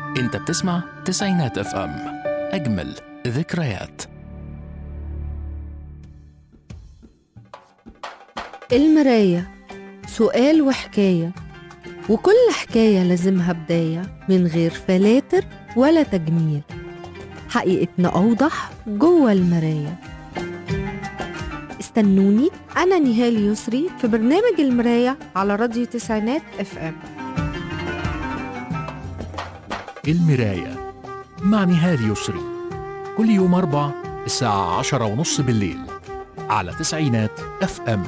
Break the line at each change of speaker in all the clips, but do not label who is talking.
انت بتسمع تسعينات اف ام اجمل ذكريات
المراية سؤال وحكاية وكل حكاية لازمها بداية من غير فلاتر ولا تجميل حقيقتنا أوضح جوه المراية استنوني أنا نهال يسري في برنامج المراية على راديو تسعينات اف ام
المراية مع نهال يسري كل يوم أربع الساعة عشرة ونص بالليل على تسعينات اف ام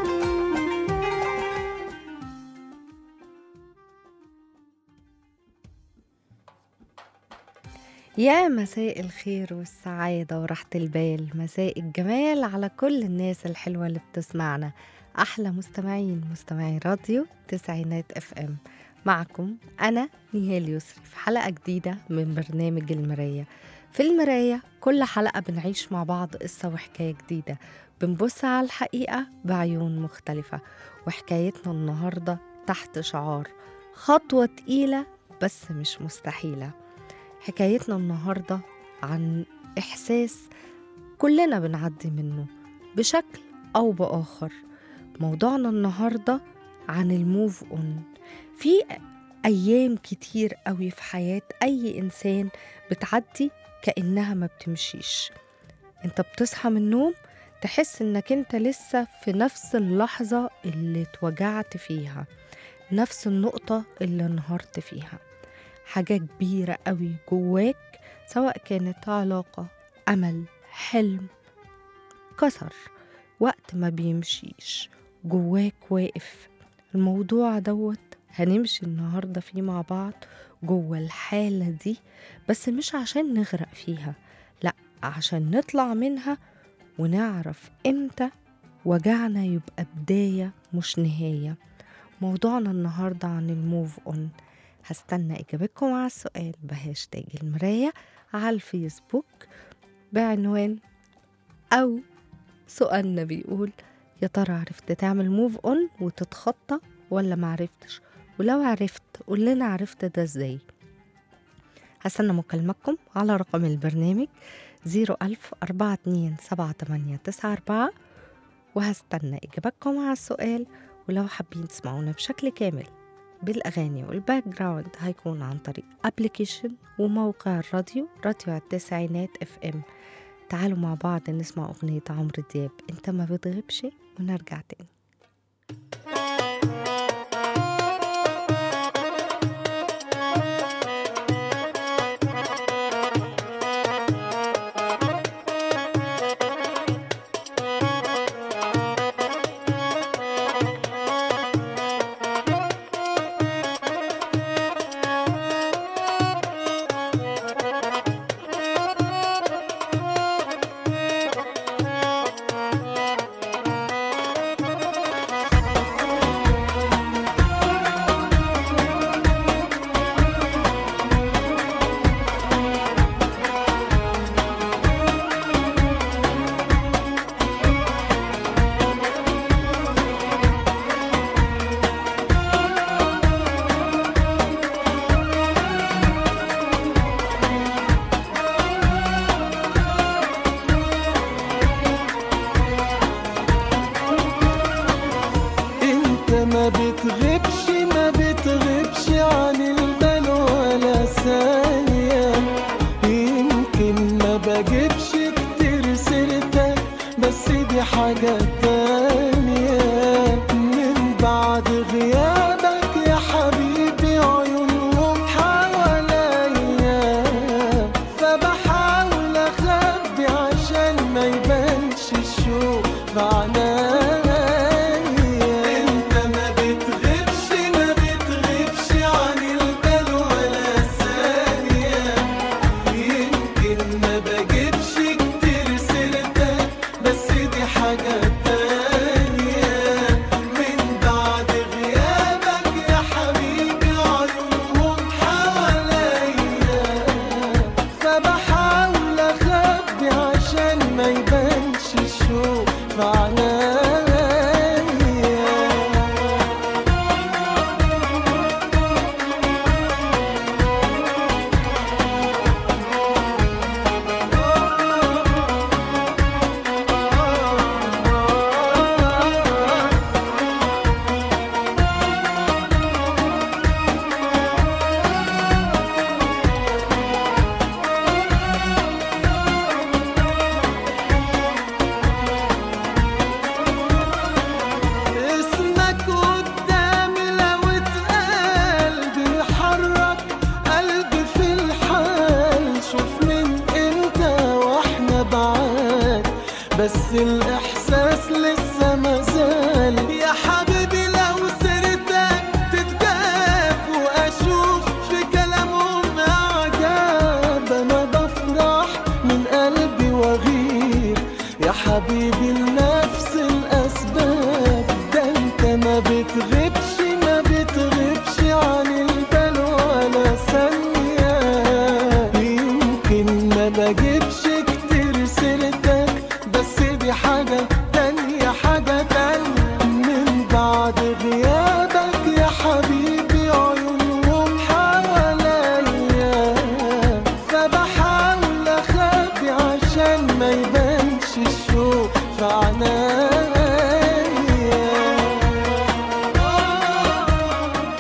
يا مساء الخير والسعادة وراحة البال مساء الجمال على كل الناس الحلوة اللي بتسمعنا أحلى مستمعين مستمعي راديو تسعينات اف ام معكم أنا نهال يسري في حلقة جديدة من برنامج المراية في المراية كل حلقة بنعيش مع بعض قصة وحكاية جديدة بنبص على الحقيقة بعيون مختلفة وحكايتنا النهاردة تحت شعار خطوة تقيلة بس مش مستحيلة حكايتنا النهاردة عن إحساس كلنا بنعدي منه بشكل أو بآخر موضوعنا النهاردة عن الموف أون في أيام كتير قوي في حياة أي إنسان بتعدي كأنها ما بتمشيش انت بتصحى من النوم تحس انك انت لسه في نفس اللحظة اللي اتوجعت فيها نفس النقطة اللي انهارت فيها حاجة كبيرة قوي جواك سواء كانت علاقة أمل حلم كسر وقت ما بيمشيش جواك واقف الموضوع دوت هنمشي النهاردة فيه مع بعض جوه الحالة دي بس مش عشان نغرق فيها لأ عشان نطلع منها ونعرف امتى وجعنا يبقى بداية مش نهاية موضوعنا النهاردة عن الموف اون هستنى إجابتكم على السؤال بهاشتاج المراية على الفيسبوك بعنوان أو سؤالنا بيقول يا ترى عرفت تعمل موف اون وتتخطى ولا معرفتش ولو عرفت قول لنا عرفت ده ازاي هستنى مكالمتكم على رقم البرنامج 01000 427 وهستنى إجابتكم على السؤال ولو حابين تسمعونا بشكل كامل بالأغاني والباك جراوند هيكون عن طريق أبليكيشن وموقع الراديو راديو التسعينات اف ام تعالوا مع بعض نسمع أغنية عمرو دياب انت ما بتغيبش ونرجع تاني
انت ما بتغيبش ما بتغيبش عن البال ولا ثانية يمكن ما بجيبش كتير سيرتك بس دي حاجة تانية من بعد غيابك يا حبيبي عيونهم حواليا فبحاول اخبي عشان ما يبانش الشوق في عنايا انت ما بتغيبش ما بتغيبش عن البال ولا ثانية يمكن ما بجيبش كتير سيرتك بس دي حاجة تانية من بعد غيابك بس الإحساس لسه مازال يا حبيبي لو سيرتك تتجاب وأشوف في كلامهم إعجاب أنا بفرح من قلبي وأغير يا حبيبي لنفس الأسباب ده أنت ما بتغيبش ما بتغيبش عن البال ولا ثانية يمكن ما بجيبش كتير سيرتك بس دي حاجة تانية حاجة تانية من بعد غيابك يا حبيبي عيونهم حواليا فبحاول أخبي عشان ما يبانش الشوق في عنايا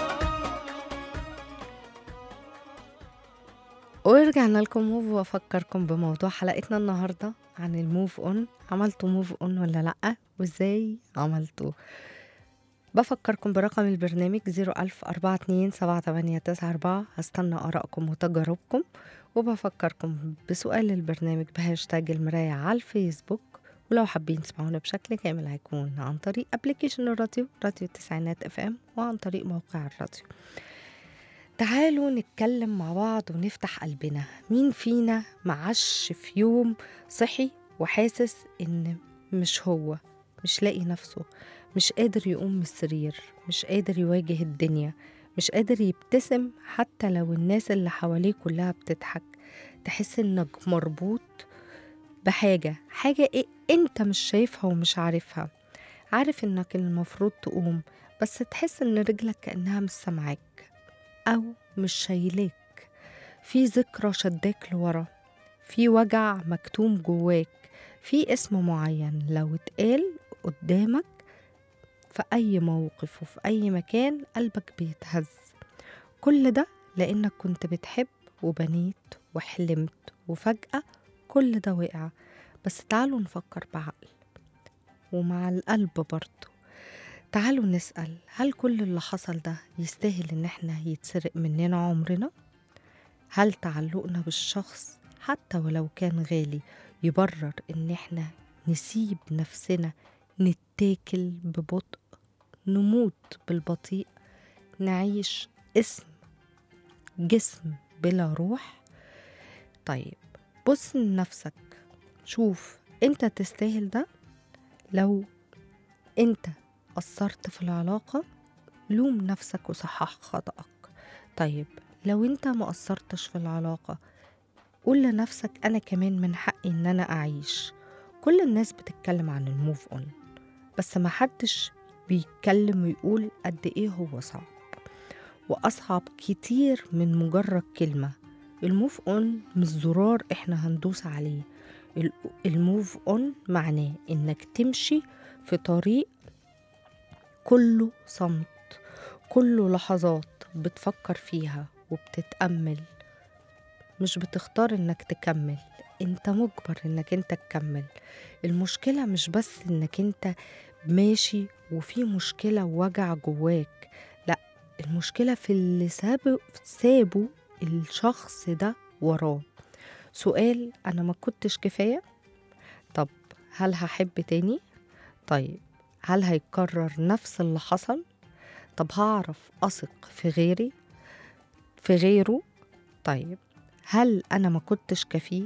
ورجعنا لكم موف وافكركم بموضوع حلقتنا النهارده عن الموف اون عملتوا موف اون ولا لا وازاي عملتوا بفكركم برقم البرنامج 010427894 هستنى آرائكم وتجاربكم وبفكركم بسؤال البرنامج بهاشتاج المراية على الفيسبوك ولو حابين تسمعونا بشكل كامل هيكون عن طريق ابلكيشن الراديو راديو التسعينات اف ام وعن طريق موقع الراديو تعالوا نتكلم مع بعض ونفتح قلبنا مين فينا معش في يوم صحي وحاسس ان مش هو مش لاقي نفسه مش قادر يقوم من السرير مش قادر يواجه الدنيا مش قادر يبتسم حتى لو الناس اللي حواليه كلها بتضحك تحس انك مربوط بحاجة حاجة إيه انت مش شايفها ومش عارفها عارف انك المفروض تقوم بس تحس ان رجلك كأنها مش سامعاك أو مش شايلاك في ذكرى شداك لورا في وجع مكتوم جواك في اسم معين لو اتقال قدامك في أي موقف وفي أي مكان قلبك بيتهز كل ده لأنك كنت بتحب وبنيت وحلمت وفجأة كل ده وقع بس تعالوا نفكر بعقل ومع القلب برضه تعالوا نسأل هل كل اللي حصل ده يستاهل إن احنا يتسرق مننا عمرنا؟ هل تعلقنا بالشخص حتى ولو كان غالي يبرر إن احنا نسيب نفسنا نتاكل ببطء نموت بالبطيء نعيش اسم جسم بلا روح طيب بص لنفسك شوف انت تستاهل ده لو انت قصرت في العلاقة لوم نفسك وصحح خطأك طيب لو انت ما قصرتش في العلاقة قول لنفسك انا كمان من حقي ان انا اعيش كل الناس بتتكلم عن الموف اون بس ما حدش بيتكلم ويقول قد ايه هو صعب واصعب كتير من مجرد كلمة الموف اون مش زرار احنا هندوس عليه ال- الموف اون معناه انك تمشي في طريق كله صمت كله لحظات بتفكر فيها وبتتأمل مش بتختار انك تكمل انت مجبر انك انت تكمل المشكلة مش بس انك انت ماشي وفي مشكلة ووجع جواك لا المشكلة في اللي سابه سابه الشخص ده وراه سؤال انا ما كنتش كفاية طب هل هحب تاني طيب هل هيكرر نفس اللي حصل طب هعرف اثق في غيري في غيره طيب هل انا ما كنتش كفيه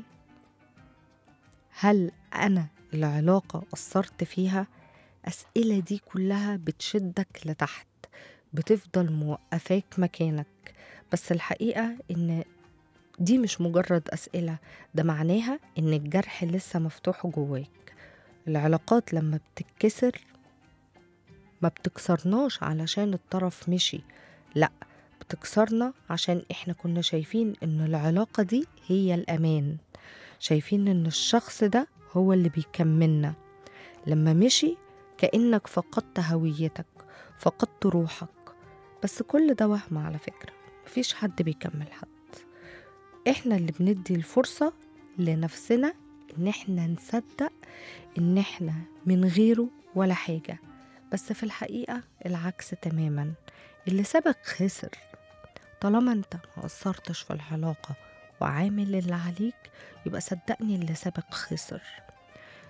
هل انا العلاقه قصرت فيها اسئله دي كلها بتشدك لتحت بتفضل موقفاك مكانك بس الحقيقه ان دي مش مجرد اسئله ده معناها ان الجرح لسه مفتوح جواك العلاقات لما بتتكسر ما بتكسرناش علشان الطرف مشي لا بتكسرنا عشان احنا كنا شايفين ان العلاقة دي هي الأمان شايفين ان الشخص ده هو اللي بيكملنا لما مشي كأنك فقدت هويتك فقدت روحك بس كل ده وهم على فكرة مفيش حد بيكمل حد احنا اللي بندي الفرصة لنفسنا ان احنا نصدق ان احنا من غيره ولا حاجة بس في الحقيقة العكس تماما اللي سبق خسر طالما انت ما قصرتش في العلاقة وعامل اللي عليك يبقى صدقني اللي سبق خسر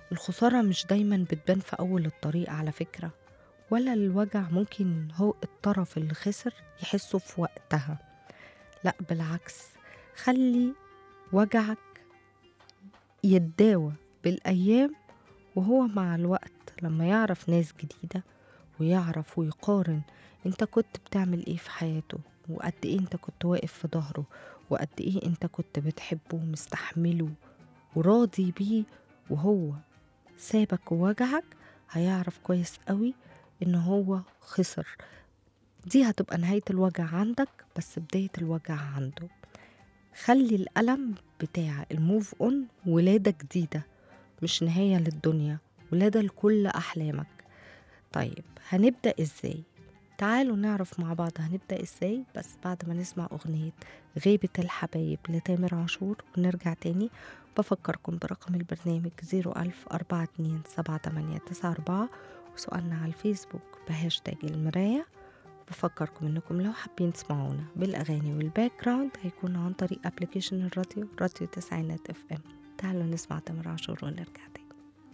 الخسارة مش دايما بتبان في أول الطريق على فكرة ولا الوجع ممكن هو الطرف اللي خسر يحسه في وقتها لا بالعكس خلي وجعك يتداوى بالأيام وهو مع الوقت لما يعرف ناس جديدة ويعرف ويقارن انت كنت بتعمل ايه في حياته وقد ايه انت كنت واقف في ظهره وقد ايه انت كنت بتحبه ومستحمله وراضي بيه وهو سابك ووجعك هيعرف كويس قوي ان هو خسر دي هتبقى نهاية الوجع عندك بس بداية الوجع عنده خلي الألم بتاع الموف اون ولادة جديدة مش نهاية للدنيا ولادة لكل أحلامك طيب هنبدأ إزاي؟ تعالوا نعرف مع بعض هنبدأ إزاي بس بعد ما نسمع أغنية غيبة الحبايب لتامر عاشور ونرجع تاني بفكركم برقم البرنامج 010427894 وسؤالنا على الفيسبوك بهاشتاج المراية بفكركم انكم لو حابين تسمعونا بالاغاني والباك جراوند هيكون عن طريق ابلكيشن الراديو راديو تسعينات اف ام تعالوا نسمع تامر عاشور ونرجع تاني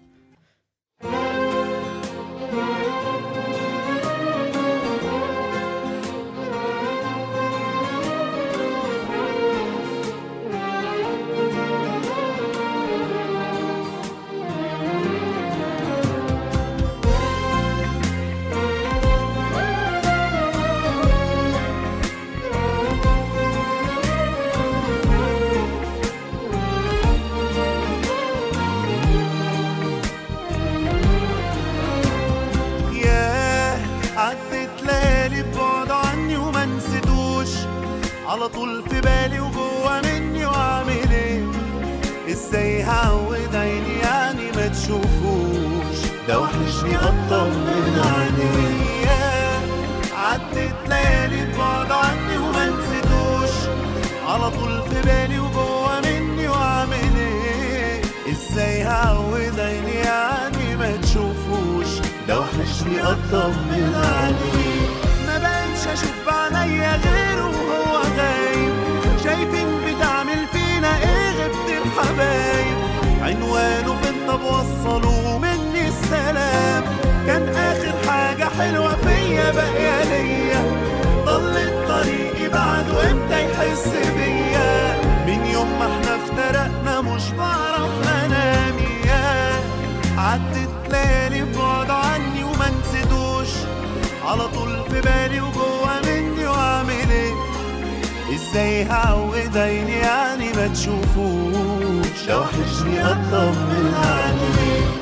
ياه عدت ليالي ببعد عني وما نسيتوش على طول في بالي وجوه مني وعامل ايه ازاي هعود عيني يعني ما تشوفوش ده وحشني اطمن عليه ياه عدت ليالي ببعد عني وما نسيتوش على طول في بالي وجوه مني وعامل ايه ازاي هعود عيني يعني ما تشوفوش ده وحشني اطمن عليه ما بقتش اشوف بعينيا غيره وهو غايب شايفين بتعمل فينا ايه غبت الحبايب عنوانه فين طب وصلوا مني السلام كان اخر حاجة حلوة فيا باقية ليا ضلت طريقي بعد وامتى يحس بيا من يوم ما احنا افترقنا مش بعرف انام ياه عدت ليالي بعد عني وما نسيتوش على طول في بالي وجوه مني وعامل ايه ازاي هعود عيني يعني ما تشوفوش لو وحشني اطمن عليه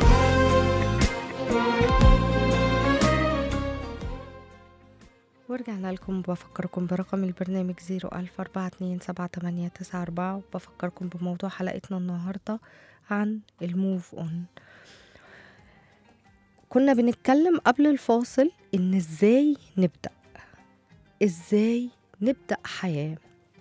ورجعنا لكم بفكركم برقم البرنامج 014278994 وبفكركم بموضوع حلقتنا النهاردة عن الموف اون كنا بنتكلم قبل الفاصل ان ازاي نبدأ ازاي نبدأ حياة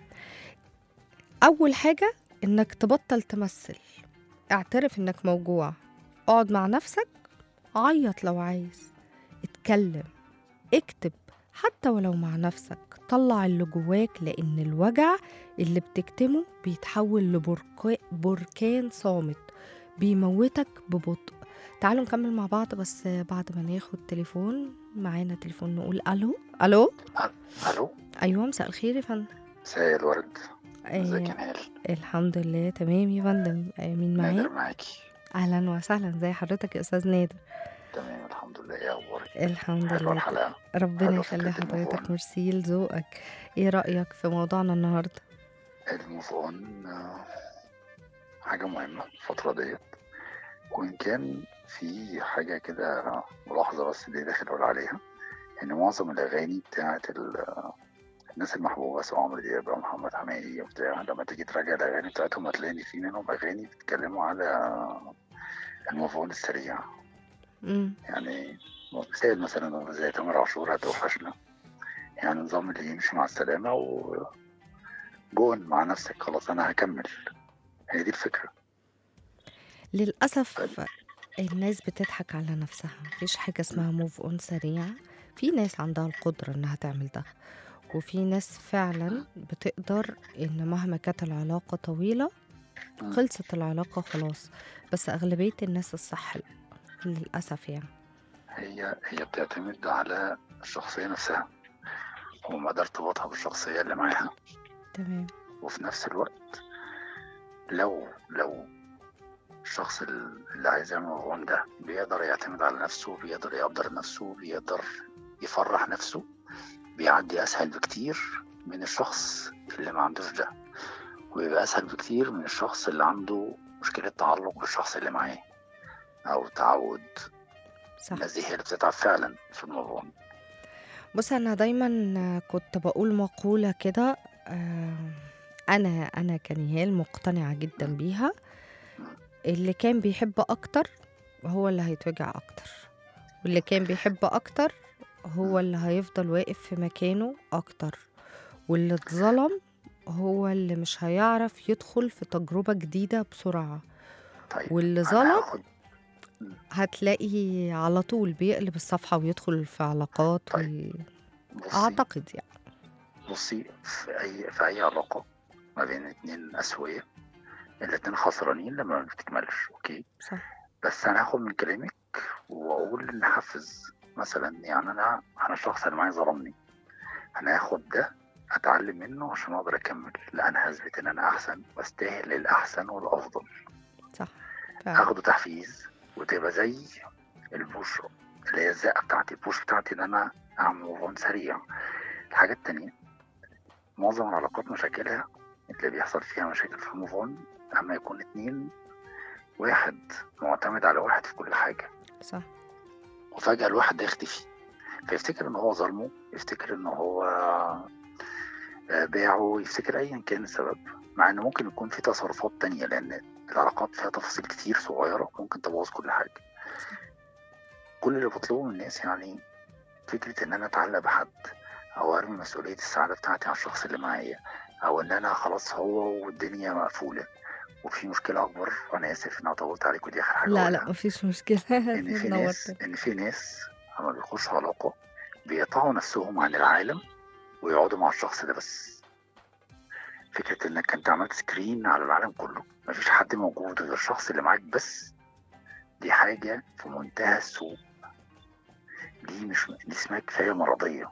اول حاجة انك تبطل تمثل اعترف انك موجوع اقعد مع نفسك عيط لو عايز اتكلم اكتب حتى ولو مع نفسك طلع اللي جواك لأن الوجع اللي بتكتمه بيتحول لبركان صامت بيموتك ببطء تعالوا نكمل مع بعض بس بعد ما ناخد تليفون معانا تليفون نقول الو الو
الو
ايوه مساء الخير يا فندم
مساء الورد ازيك يا
آه
نهال
الحمد لله تمام يا فندم آه مين
نادر
معايا
معاكي
اهلا وسهلا زي حضرتك يا استاذ نادر
تمام الحمد لله ايه اخبارك
الحمد
حلوه
لله
الحلقه
ربنا
حلو
يخلي
فكرة
حضرتك
الموضوع.
ميرسي لذوقك ايه رأيك في موضوعنا النهارده
الموف اون آه، حاجه مهمه الفتره ديت وان كان في حاجه كده ملاحظه بس دي داخل اقول عليها ان معظم الاغاني بتاعت ال- الناس المحبوبه سواء عمرو دياب او محمد حماقي وبتاع لما تيجي تراجع الاغاني بتاعتهم هتلاقي إن في منهم اغاني بيتكلموا على الموف اون السريع
امم
يعني مثال مثلا زي تامر عاشور هتوحشنا يعني نظام اللي يمشي مع السلامة و جون مع نفسك خلاص أنا هكمل هي دي الفكرة
للأسف الناس بتضحك على نفسها مفيش حاجة اسمها موف اون سريع في ناس عندها القدرة انها تعمل ده وفي ناس فعلا بتقدر ان مهما كانت العلاقة طويلة
مم.
خلصت العلاقة خلاص بس أغلبية الناس الصح لا، للأسف يعني
هي هي بتعتمد على الشخصية نفسها ومدى ارتباطها بالشخصية اللي معاها
تمام
وفي نفس الوقت لو لو الشخص اللي عايز يعمل موضوع ده بيقدر يعتمد على نفسه بيقدر يقدر نفسه بيقدر يفرح نفسه بيعدي أسهل بكتير من الشخص اللي ما عندوش ده ويبقى أسهل بكتير من الشخص اللي عنده مشكلة تعلق بالشخص اللي معاه أو تعود
صح
الناس دي هي اللي بتتعب فعلا في الموضوع
بص أنا دايما كنت بقول مقولة كده آه، أنا أنا كنهال مقتنعة جدا بيها اللي كان بيحب أكتر هو اللي هيتوجع أكتر واللي كان بيحب أكتر هو اللي هيفضل واقف في مكانه أكتر واللي اتظلم هو اللي مش هيعرف يدخل في تجربة جديدة بسرعة
طيب
واللي
أنا
ظلم
هاخد
هتلاقي على طول بيقلب الصفحة ويدخل في علاقات
طيب.
و...
بصي
أعتقد يعني
بصي في أي في أي علاقة ما بين اتنين أسوية الاتنين خسرانين لما ما بتكملش أوكي
صح
بس أنا هاخد من كلامك وأقول إن حفز مثلا يعني أنا أنا الشخص اللي معايا ظلمني أنا هاخد ده أتعلم منه عشان أقدر أكمل لا أنا هثبت إن أنا أحسن وأستاهل الأحسن والأفضل
صح فعلا
اخده تحفيز وتبقى زي البوش اللي هي الزقه بتاعتي البوش بتاعتي ان انا اعمل موف سريع الحاجه التانية معظم العلاقات مشاكلها اللي بيحصل فيها مشاكل في الموف اون اما يكون اتنين واحد معتمد على واحد في كل حاجه
صح
وفجاه الواحد ده يختفي فيفتكر ان هو ظلمه يفتكر ان هو آه، باعه يفتكر ايا كان السبب مع ان ممكن يكون في تصرفات تانية لان العلاقات فيها تفاصيل كتير صغيرة ممكن تبوظ كل حاجة كل اللي بطلبه من الناس يعني فكرة ان انا اتعلق بحد او ارمي مسؤولية السعادة بتاعتي على الشخص اللي معايا او ان انا خلاص هو والدنيا مقفولة وفي مشكلة اكبر وانا اسف ان انا طولت عليك ودي اخر حاجة
لا
أقولها.
لا مفيش مشكلة
ان في ناس
نورتني
ان في ناس لما بيخشوا علاقه بيقطعوا نفسهم عن العالم ويقعدوا مع الشخص ده بس فكره انك انت عملت سكرين على العالم كله مفيش حد موجود غير الشخص اللي معاك بس دي حاجه في منتهى السوء دي مش دي اسمها كفايه مرضيه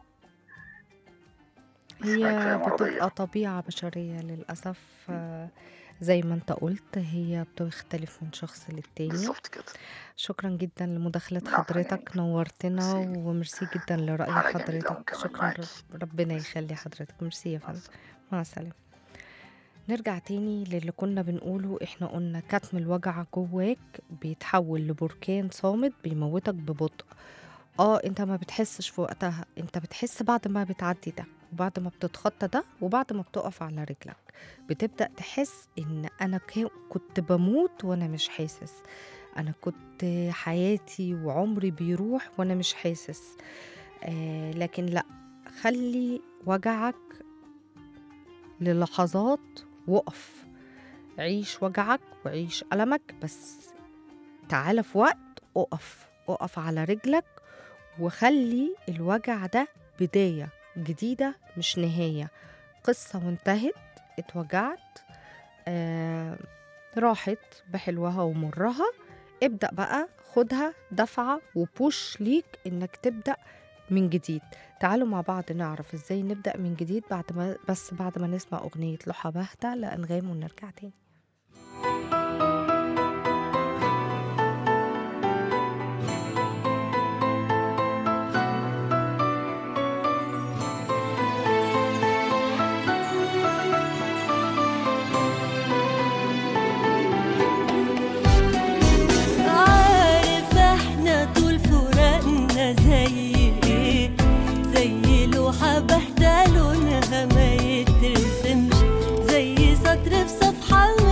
اسمها كفايه
هي
مرضيه
بتبقى طبيعة بشرية للأسف آه، زي ما انت قلت هي بتختلف من شخص للتاني
بالظبط كده
شكرا جدا لمداخلة
العفو يا
حضرتك نورتنا
ميرسي.
وميرسي جدا لرأي
حلقة جميلة
حضرتك
ومكمل
شكرا
معاكي.
رب- ربنا يخلي حضرتك ميرسي يا
مع
فندم
السلامة.
مع السلامة نرجع تاني للي كنا بنقوله احنا قلنا كتم الوجع جواك بيتحول لبركان صامت بيموتك ببطء اه انت ما بتحسش في وقتها انت بتحس بعد ما بتعدي ده وبعد ما بتتخطى ده وبعد ما بتقف على رجلك بتبدأ تحس ان انا كا- كنت بموت وانا مش حاسس انا كنت حياتي وعمري بيروح وانا مش حاسس آه لكن لا خلي وجعك للحظات وقف عيش وجعك وعيش ألمك بس تعال في وقت أقف أقف على رجلك وخلي الوجع ده بداية جديدة مش نهاية قصة وانتهت اتوجعت آه راحت بحلوها ومرها ابدأ بقى خدها دفعة وبوش ليك انك تبدأ من جديد تعالوا مع بعض نعرف ازاي نبدأ من جديد بعد ما بس بعد ما نسمع أغنية لوحة باهتة لأنغام ونرجع تاني
عارف احنا طول فراقنا زي ايه زي لوحة باهتة لونها ما يترسمش زي سطر في صفحة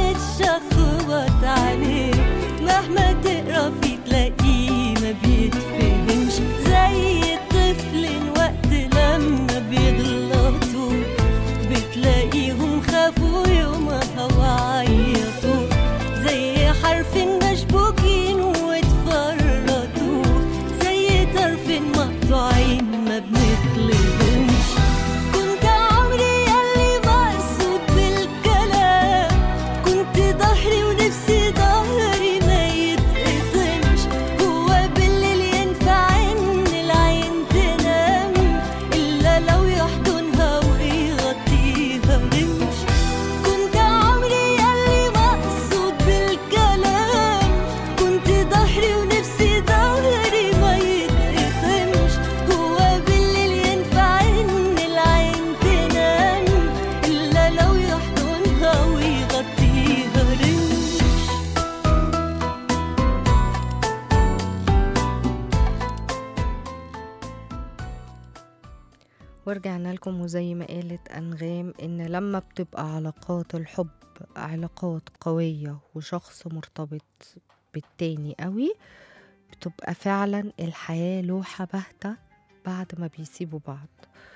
ورجعنا لكم وزي ما قالت أنغام إن لما بتبقى علاقات الحب علاقات قوية وشخص مرتبط بالتاني قوي بتبقى فعلا الحياة لوحة باهتة بعد ما بيسيبوا بعض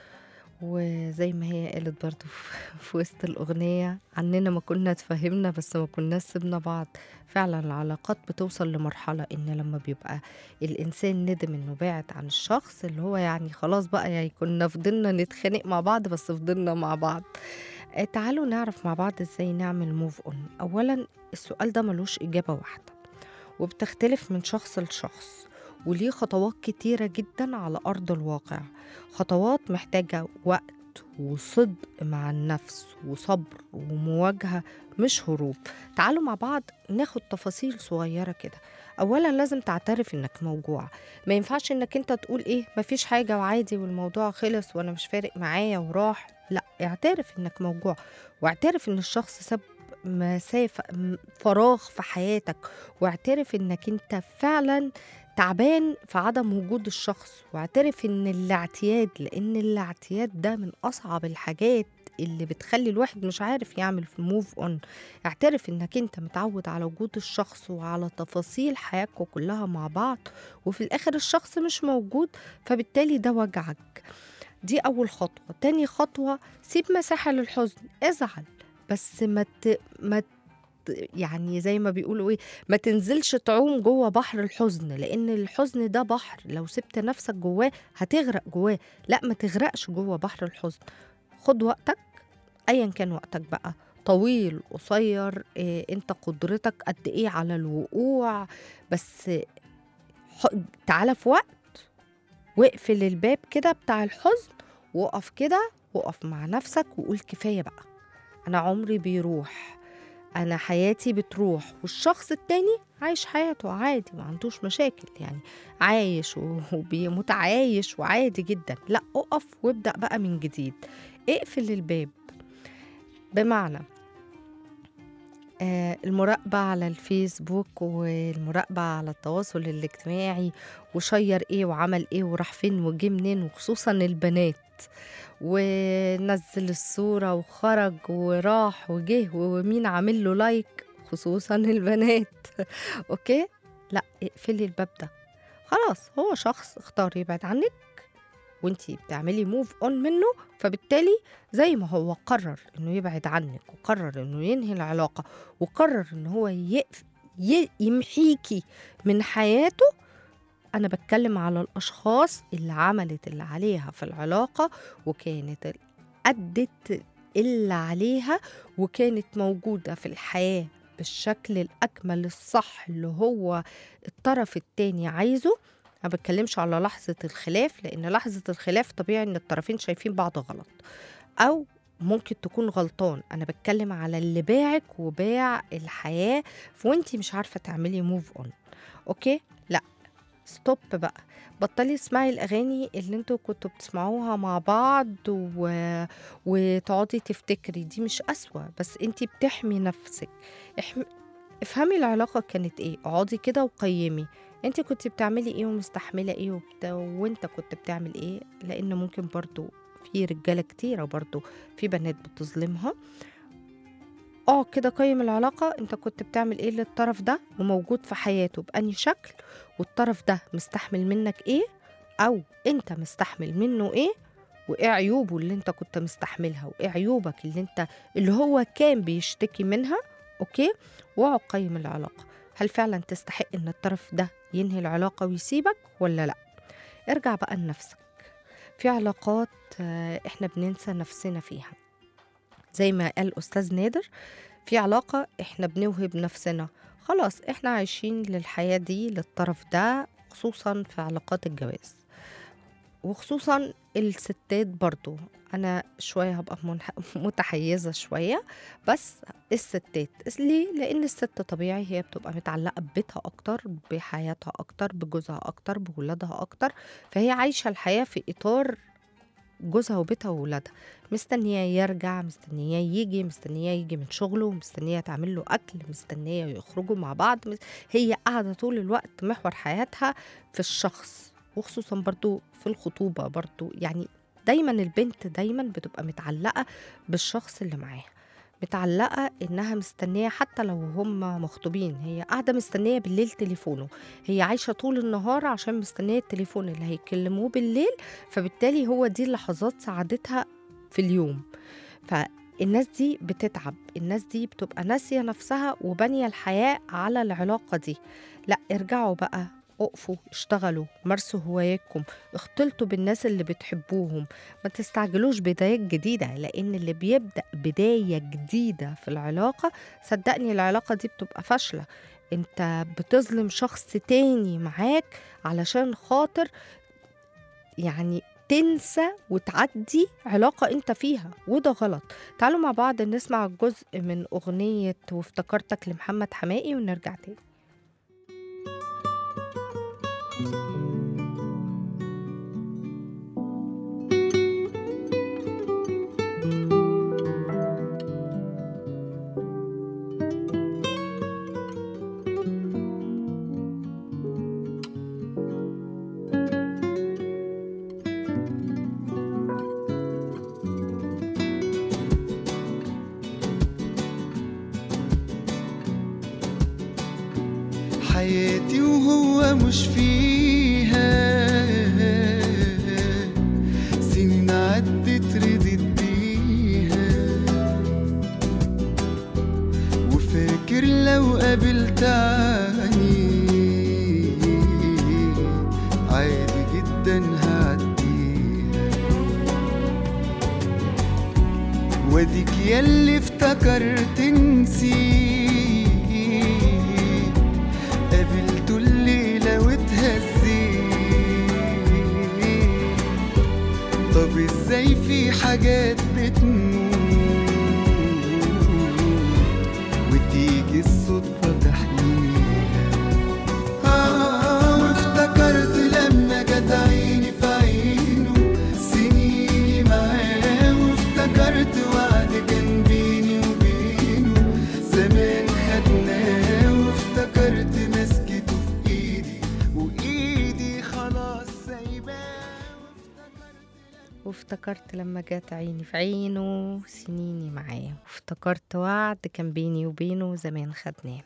وزي ما هي قالت برضو في- في وسط الأغنية عننا ما كنا اتفهمنا بس ما كناش سيبنا بعض فعلا العلاقات بتوصل لمرحلة إن لما بيبقى الإنسان ندم إنه بعد عن الشخص اللي هو يعني خلاص بقى يعني كنا فضلنا نتخانق مع بعض بس فضلنا مع بعض آه، تعالوا نعرف مع بعض إزاي نعمل موف أون أولا السؤال ده ملوش إجابة واحدة وبتختلف من شخص لشخص وليه خطوات كتيرة جدا على أرض الواقع خطوات محتاجة وقت وصدق مع النفس وصبر ومواجهة مش هروب تعالوا مع بعض ناخد تفاصيل صغيرة كده أولا لازم تعترف إنك موجوع ما ينفعش إنك أنت تقول إيه مفيش حاجة وعادي والموضوع خلص وأنا مش فارق معايا وراح لا اعترف إنك موجوع واعترف إن الشخص ساب مسافة م- فراغ في حياتك واعترف إنك أنت فعلا تعبان في عدم وجود الشخص واعترف ان الاعتياد لان الاعتياد ده من اصعب الحاجات اللي بتخلي الواحد مش عارف يعمل في موف اون اعترف انك انت متعود على وجود الشخص وعلى تفاصيل حياتكم كلها مع بعض وفي الاخر الشخص مش موجود فبالتالي ده وجعك دي اول خطوه تاني خطوه سيب مساحه للحزن ازعل بس ما ت... ما ت... يعني زي ما بيقولوا ايه ما تنزلش تعوم جوه بحر الحزن لان الحزن ده بحر لو سبت نفسك جواه هتغرق جواه لا ما تغرقش جوه بحر الحزن خد وقتك ايا كان وقتك بقى طويل قصير إيه انت قدرتك قد ايه على الوقوع بس ح- تعالى في وقت واقفل الباب كده بتاع الحزن وقف كده وقف مع نفسك وقول كفايه بقى انا عمري بيروح انا حياتي بتروح والشخص التاني عايش حياته عادي ما عندوش مشاكل يعني عايش ومتعايش وعادي جدا لا اقف وابدا بقى من جديد اقفل الباب بمعنى آه، المراقبة على الفيسبوك والمراقبة على التواصل الاجتماعي وشير ايه وعمل ايه وراح فين وجه منين وخصوصا البنات ونزل الصورة وخرج وراح وجه ومين عامل له لايك خصوصا البنات اوكي لا اقفلي الباب ده خلاص هو شخص اختار يبعد عنك وانتي بتعملي موف اون منه فبالتالي زي ما هو قرر انه يبعد عنك وقرر انه ينهي العلاقة وقرر ان هو يقف ي- يمحيكي من حياته انا بتكلم على الاشخاص اللي عملت اللي عليها في العلاقة وكانت ال- أدت اللي عليها وكانت موجودة في الحياة بالشكل الأكمل الصح اللي هو الطرف التاني عايزه ما بتكلمش على لحظة الخلاف لأن لحظة الخلاف طبيعي إن الطرفين شايفين بعض غلط أو ممكن تكون غلطان أنا بتكلم على اللي باعك وباع الحياة وانتي مش عارفة تعملي موف اون أوكي لا ستوب بقى بطلي اسمعي الأغاني اللي انتوا كنتوا بتسمعوها مع بعض و... وتقعدي تفتكري دي مش أسوأ بس انتي بتحمي نفسك احم... افهمي العلاقة كانت ايه اقعدي كده وقيمي انت كنت بتعملي ايه ومستحملة ايه وبت... وانت كنت بتعمل ايه لان ممكن برضو في رجالة كتيرة برضو في بنات بتظلمها اه كده قيم العلاقة انت كنت بتعمل ايه للطرف ده وموجود في حياته بأني شكل والطرف ده مستحمل منك ايه او انت مستحمل منه ايه وايه عيوبه اللي انت كنت مستحملها وايه عيوبك اللي انت اللي هو كان بيشتكي منها اوكي واقعد قيم العلاقة هل فعلا تستحق ان الطرف ده ينهي العلاقة ويسيبك ولا لا ارجع بقى لنفسك في علاقات آه، احنا بننسى نفسنا فيها زي ما قال أستاذ نادر في علاقة احنا بنوهب نفسنا خلاص احنا عايشين للحياة دي للطرف ده خصوصا في علاقات الجواز وخصوصا الستات برضو انا شوية هبقى منح- متحيزة شوية بس الستات ليه؟ لأن الست طبيعي هي بتبقى متعلقة ببيتها أكتر بحياتها أكتر بجوزها أكتر بولادها أكتر فهي عايشة الحياة في إطار جوزها وبيتها وولادها مستنياه يرجع مستنياه يجي مستنياه يجي من شغله مستنياه تعمل له أكل مستنياه يخرجوا مع بعض مس- هي قاعدة طول الوقت محور حياتها في الشخص وخصوصا برضو في الخطوبة برضو يعني دايما البنت دايما بتبقى متعلقة بالشخص اللي معاها متعلقة إنها مستنية حتى لو هم مخطوبين هي قاعدة مستنية بالليل تليفونه هي عايشة طول النهار عشان مستنية التليفون اللي هيكلموه بالليل فبالتالي هو دي لحظات سعادتها في اليوم فالناس دي بتتعب الناس دي بتبقى ناسية نفسها وبانية الحياة على العلاقة دي لا ارجعوا بقى اقفوا اشتغلوا مارسوا هواياتكم اختلطوا بالناس اللي بتحبوهم ما تستعجلوش بدايات جديدة لأن اللي بيبدأ بداية جديدة في العلاقة صدقني العلاقة دي بتبقى فاشلة انت بتظلم شخص تاني معاك علشان خاطر يعني تنسى وتعدي علاقة انت فيها وده غلط تعالوا مع بعض نسمع جزء من أغنية وافتكرتك لمحمد حمائي ونرجع تاني
حياتي وهو مش فيها سنين عدت ردت بيها وفاكر لو قابلت عني عادي جدا هعديها واديك ياللي افتكرت نسيت قابلته الليلة واتهزيت طب ازاي في حاجات بتموت وتيجي الصدفة تحميها آه وافتكرت لما جت عيني في عينه سنيني معاه وافتكرت وعد كان بيني وبينه زمان خدناه وافتكرت مسكته في ايدي وايدي خلاص سايباه
وافتكرت لما جت عيني في عينه سنيني معاه وافتكرت وعد كان بيني وبينه زمان خدناه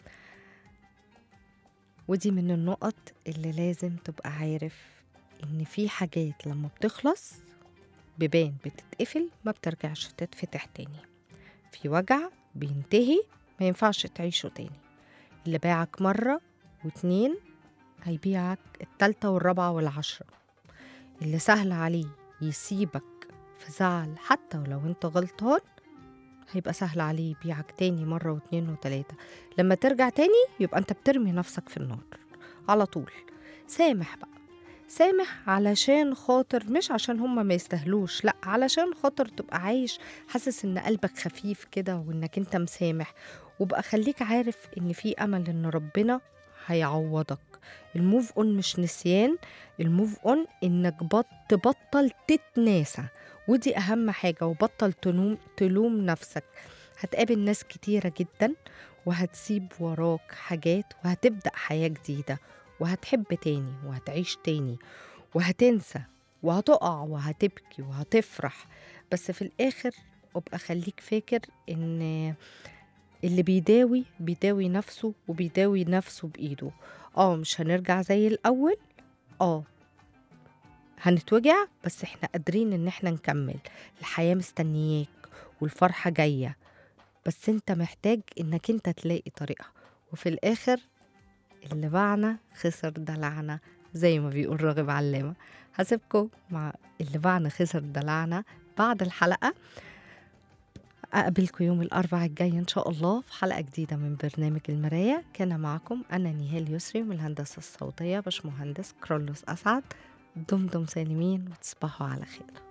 ودي من النقط اللي لازم تبقى عارف ان في حاجات لما بتخلص بيبان بتتقفل ما بترجعش تتفتح تاني في وجع بينتهي ما ينفعش تعيشه تاني اللي باعك مرة واتنين هيبيعك التالتة والرابعة والعشرة اللي سهل عليه يسيبك في زعل حتى ولو انت غلطان هيبقى سهل عليه يبيعك تاني مرة واتنين وتلاتة لما ترجع تاني يبقى انت بترمي نفسك في النار على طول سامح بقى سامح علشان خاطر مش عشان هما ما يستاهلوش لا علشان خاطر تبقى عايش حاسس ان قلبك خفيف كده وانك انت مسامح وبقى خليك عارف ان في امل ان ربنا هيعوضك الموف اون مش نسيان الموف اون انك بط تبطل تتناسى ودي اهم حاجه وبطل تلوم تلوم نفسك هتقابل ناس كتيره جدا وهتسيب وراك حاجات وهتبدا حياه جديده وهتحب تاني وهتعيش تاني وهتنسى وهتقع وهتبكي وهتفرح بس في الاخر ابقى خليك فاكر ان اللي بيداوي بيداوي نفسه وبيداوي نفسه بايده اه مش هنرجع زي الاول اه هنتوجع بس احنا قادرين ان احنا نكمل الحياة مستنياك والفرحة جاية بس انت محتاج انك انت تلاقي طريقها وفي الاخر اللي باعنا خسر دلعنا زي ما بيقول راغب علامة هسيبكم مع اللي باعنا خسر دلعنا بعد الحلقة أقابلكم يوم الأربعاء الجاي إن شاء الله في حلقة جديدة من برنامج المراية كان معكم أنا نيهال يسري من الهندسة الصوتية باشمهندس كرولوس أسعد دمتم سالمين وتصبحوا على خير